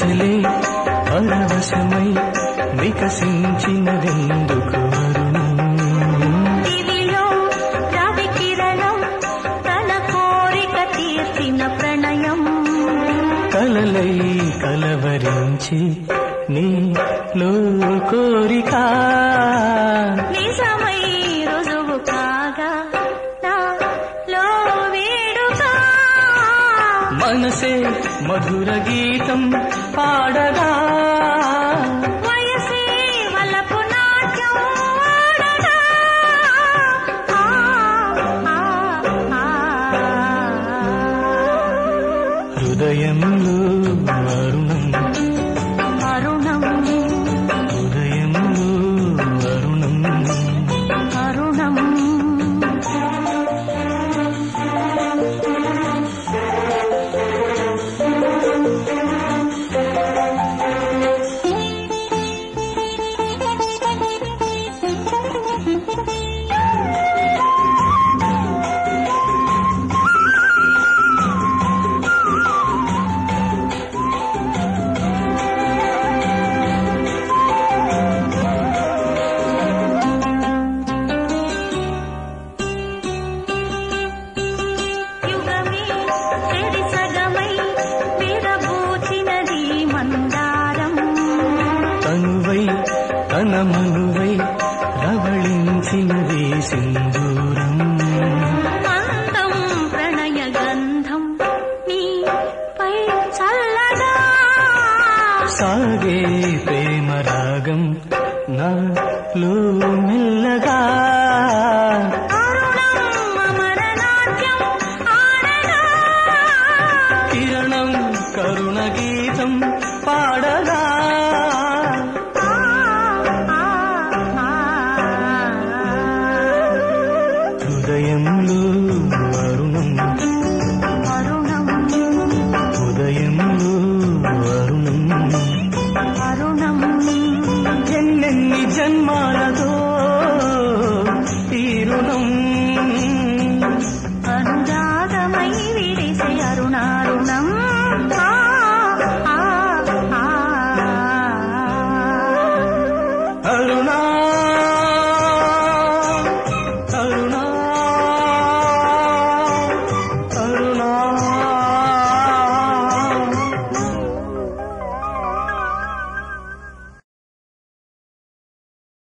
మనసులే పరవశమై వికసించినదెందుకు అరుణం దివిలో రవి కిరణం తన కోరిక తీర్చిన ప్రణయం కలలై కలవరించి నీలో కోరిక నిజమై రుజువు కాగా నాలో వేడుక మనసే మధుర గీతం పాడగా వయసే వలపు నాట్యం ఆడగా. ఆ, ఆ, ఆ. హృదయంలో అరుణం అరుణం హృదయంలో అరుణం అరుణం యుగమే చెరి సగమై విరబూచినది మందారం తనువై తన మనువై రవళించినది సింధూరం అందం ప్రణయ గంధం నీపై చల్లగా సాగే ప్రేమ రాగం నాలో మెల్లగా అరుణం అమరనాట్యం ఆడగా కిరణం కరుణ గీతం పాడగా